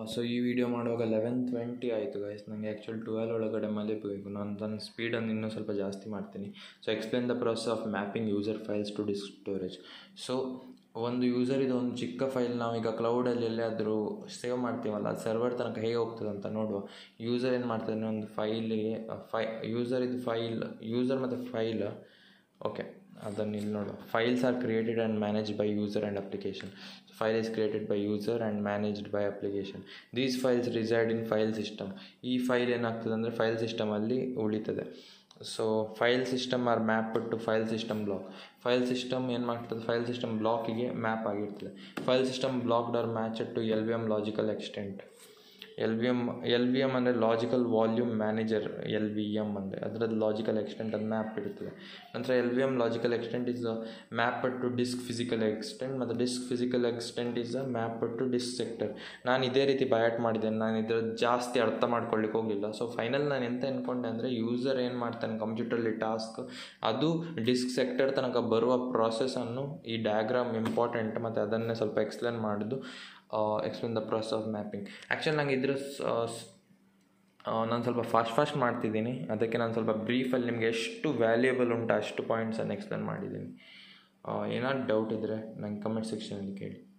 so ಈ video ಮಾಡುವಾಗ eleven twenty ಆಯಿತು ಗೈಸ್ ನನಗೆ ಆ್ಯಕ್ಚುಲಿ ಟ್ವೆಲ್ ಒಳಗಡೆ ಮಲಗಬೇಕು ನಾನು ನನ್ನ ಸ್ಪೀಡನ್ನು ಇನ್ನೂ ಸ್ವಲ್ಪ ಜಾಸ್ತಿ ಮಾಡ್ತೀನಿ so explain the process of mapping user files to disk storage so ಒಂದು ಯೂಸರ್ ಇದು ಒಂದು ಚಿಕ್ಕ ಫೈಲ್ ನಾವೀಗ ಕ್ಲೌಡಲ್ಲಿ ಎಲ್ಲಾದರೂ ಸೇವ್ ಮಾಡ್ತೀವಲ್ಲ ಅದು ಸರ್ವರ್ ತನಕ ಹೇಗೆ ಹೋಗ್ತದೆ ಅಂತ ನೋಡುವ ಯೂಸರ್ ಏನು ಮಾಡ್ತಾನೆ ಒಂದು ಫೈಲಿಗೆ ಫೈ ಯೂಸರ್ ಇದು ಫೈಲ್ ಯೂಸರ್ ಮತ್ತು ಫೈಲ್ ಓಕೆ ಅದನ್ನು ಇಲ್ಲಿ ನೋಡುವ files are created and managed by user and application file is created by user and managed by application these files reside in file system ಈ ಫೈಲ್ ಏನಾಗ್ತದೆ ಅಂದರೆ ಫೈಲ್ ಸಿಸ್ಟಮಲ್ಲಿ ಉಳಿತದೆ so file system are map to file system block file system ಏನು ಮಾಡ್ತದೆ file system ಬ್ಲಾಕಿಗೆ map ಆಗಿರ್ತದೆ file system blocked are match to L V M logical extent L V M L V M ಅಂದರೆ logical volume manager L V M ಅಂದರೆ ಅದರದ್ದು logical extent ಅದು map ಇರ್ತದೆ ನಂತರ L V M logical extent is map to disk physical extent ಮತ್ತು disk physical extent is a map to disk sector ನಾನು ಇದೇ ರೀತಿ ಬಯಾಟ್ ಮಾಡಿದ್ದೇನೆ ನಾನು ಇದರ ಜಾಸ್ತಿ ಅರ್ಥ ಮಾಡ್ಕೊಳ್ಳಿಕ್ಕೆ ಹೋಗಿಲ್ಲ ಸೊ ಫೈನಲ್ ನಾನು ಎಂತ ಅಂದ್ಕೊಂಡೆ ಅಂದರೆ ಯೂಸರ್ ಏನು ಮಾಡ್ತಾನೆ ಕಂಪ್ಯೂಟರ್ಲಿ ಟಾಸ್ಕ್ ಅದು ಡಿಸ್ಕ್ ಸೆಕ್ಟರ್ ತನಕ ಬರುವ ಪ್ರಾಸೆಸನ್ನು ಈ ಡಯಾಗ್ರಾಮ್ ಇಂಪಾರ್ಟೆಂಟ್ ಮತ್ತು ಅದನ್ನೇ ಸ್ವಲ್ಪ ಎಕ್ಸ್ಪ್ಲೇನ್ ಮಾಡೋದು explain the process of mapping actually ನಂಗೆ ಇದ್ರ ನಾನು ಸ್ವಲ್ಪ ಫಾಸ್ಟ್ ಫಾಸ್ಟ್ ಮಾಡ್ತಿದ್ದೀನಿ ಅದಕ್ಕೆ ನಾನು ಸ್ವಲ್ಪ ಬ್ರೀಫಲ್ಲಿ ನಿಮಗೆ ಎಷ್ಟು ವ್ಯಾಲ್ಯೂಯಬಲ್ ಉಂಟು ಅಷ್ಟು ಪಾಯಿಂಟ್ಸನ್ನು ಎಕ್ಸ್ಪ್ಲೇನ್ ಮಾಡಿದ್ದೀನಿ ಏನಾದ್ರು ಡೌಟ್ ಇದ್ದರೆ ನಂಗೆ ಕಮೆಂಟ್ ಸೆಕ್ಷನಲ್ಲಿ ಕೇಳಿ